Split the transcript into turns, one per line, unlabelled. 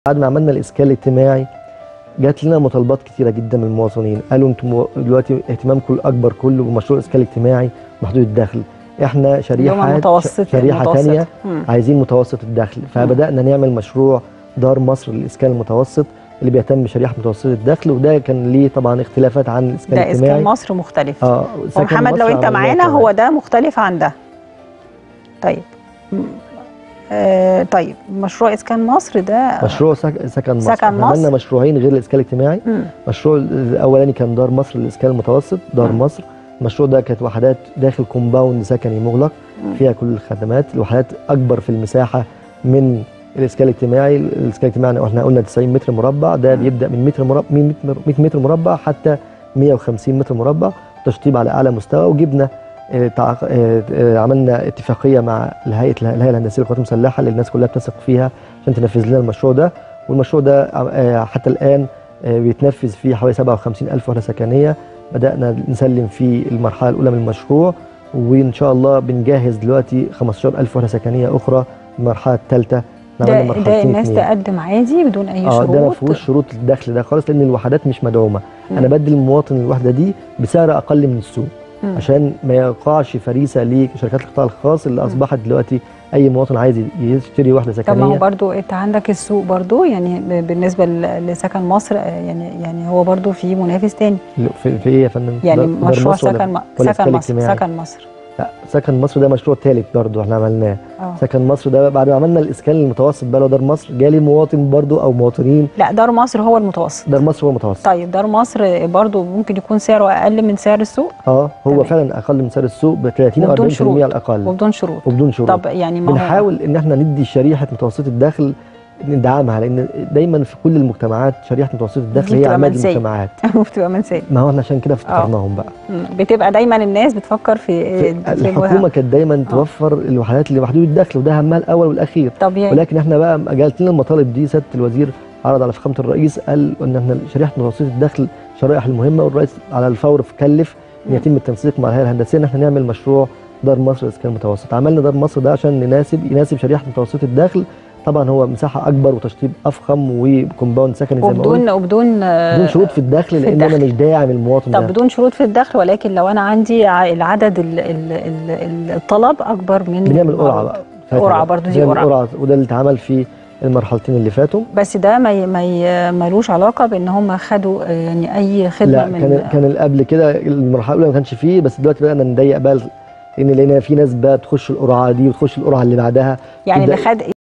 بعد ما عملنا الاسكان الاجتماعي جات لنا مطالبات كتيره جدا من المواطنين قالوا انتم دلوقتي اهتمامكم الاكبر كله بمشروع الاسكان الاجتماعي محدود الدخل احنا
اللي هم
شريحه
المتوسط
شريحه
المتوسط.
ثانيه
مم.
عايزين متوسط الدخل فبدانا نعمل مشروع دار مصر للاسكان المتوسط اللي بيهتم بشريحه متوسطه الدخل وده كان ليه طبعا اختلافات عن الاسكان
ده
الاجتماعي
اسكان مصر مختلف
اه سكن
ومحمد لو
مصر
انت
عملناه
معانا
كمان.
هو ده مختلف عن ده طيب م- آه طيب مشروع اسكان مصر ده
مشروع سك... سكن مصر
سكن
إحنا عملنا
مصر.
مشروعين غير الاسكان الاجتماعي
مم.
المشروع الاولاني كان دار مصر للاسكان المتوسط دار
مم.
مصر المشروع ده كانت وحدات داخل كومباوند سكني مغلق
مم.
فيها كل الخدمات الوحدات اكبر في المساحه من الاسكان الاجتماعي الاسكان الاجتماعي احنا قلنا 90 متر مربع ده
مم.
بيبدا من متر مربع من 100 متر مربع حتى 150 متر مربع تشطيب على اعلى مستوى وجبنا آه، تع- آه، آه، عملنا اتفاقيه مع الهيئه الهيئه الهندسيه للقوات المسلحه اللي الناس كلها بتثق فيها عشان تنفذ لنا المشروع ده والمشروع ده آه، حتى الان آه، بيتنفذ فيه حوالي 57 ألف وحدة سكنية بدأنا نسلم في المرحلة الأولى من المشروع وإن شاء الله بنجهز دلوقتي 15 ألف وحدة سكنية أخرى المرحلة الثالثة
ده, ده الناس تقدم عادي بدون اي
اه
شروط
ده ما فيهوش شروط الدخل ده خالص لأن الوحدات مش مدعومة
مم.
أنا بدي المواطن الوحدة دي بسعر أقل من السوق
مم.
عشان ما يقعش فريسة لشركات القطاع الخاص اللي
مم.
أصبحت دلوقتي أي مواطن عايز يشتري وحدة
طب ما هو
سكنية
برضو انت عندك السوق برضو يعني ب- بالنسبه ل- لسكن مصر آه، يعني يعني هو برضو في منافس تاني
في, في إيه يا فندم؟
يعني
دار- دار
مشروع
مصر ولا-
سكن م-
ولا
سكن
إسكان
مصر
اجتماعي؟
سكن مصر
لا سكن مصر ده مشروع ثالث برضه احنا عملناه
اه
سكن مصر ده بعد ما عملنا الاسكان المتوسط بقى لو دار مصر جالي مواطن برضه او مواطنين
لا دار مصر هو المتوسط
دار مصر هو المتوسط
طيب دار مصر برضو ممكن يكون سعره اقل من سعر السوق
اه هو
تمام.
فعلا اقل من سعر السوق ب 30 او
وبدون
40%
شروط.
على الاقل
وبدون شروط
وبدون شروط
طب يعني ما هو
بنحاول ان احنا ندي شريحه متوسط الدخل ندعمها لان دايما في كل المجتمعات شريحه متوسط الدخل
دي
هي
بتبقى
عماد
منسية.
المجتمعات
بتبقى منسيه
ما هو احنا عشان كده افتكرناهم بقى
مم. بتبقى دايما الناس بتفكر في,
في
في
الحكومه كانت دايما توفر الوحدات اللي محدود الدخل وده همها الاول والاخير
طبيعي
ولكن احنا بقى جالت لنا المطالب دي سياده الوزير عرض على فخامه الرئيس قال ان احنا شريحه متوسطه الدخل شرائح المهمه والرئيس على الفور كلف ان
مم.
يتم التنسيق مع الهيئه الهندسيه ان احنا نعمل مشروع دار مصر للاسكان المتوسط عملنا دار مصر ده عشان نناسب يناسب شريحه متوسطه الدخل طبعا هو مساحه اكبر وتشطيب افخم وكومباوند سكني زي ما قلت
وبدون وبدون آه،
بدون شروط في الدخل
في
لان انا
الدخل.
مش داعم المواطن
طب
ده
بدون شروط في الدخل ولكن لو انا عندي ع- العدد ال ال ال ال الطلب اكبر من
بنعمل قرعه
المعروض.
بقى
قرعة برضو دي
بنعمل
قرعة.
قرعه وده اللي اتعمل في المرحلتين اللي فاتوا
بس ده ما ي- ما ي- ملوش علاقه بان هم خدوا آه، يعني اي خدمه
لا
من
كان كان قبل كده المرحله الاولى ما كانش فيه بس دلوقتي بدانا نضيق بقى لان لقينا في ناس بقى تخش القرعه دي وتخش القرعه اللي بعدها
يعني اللي
تبدأ
خد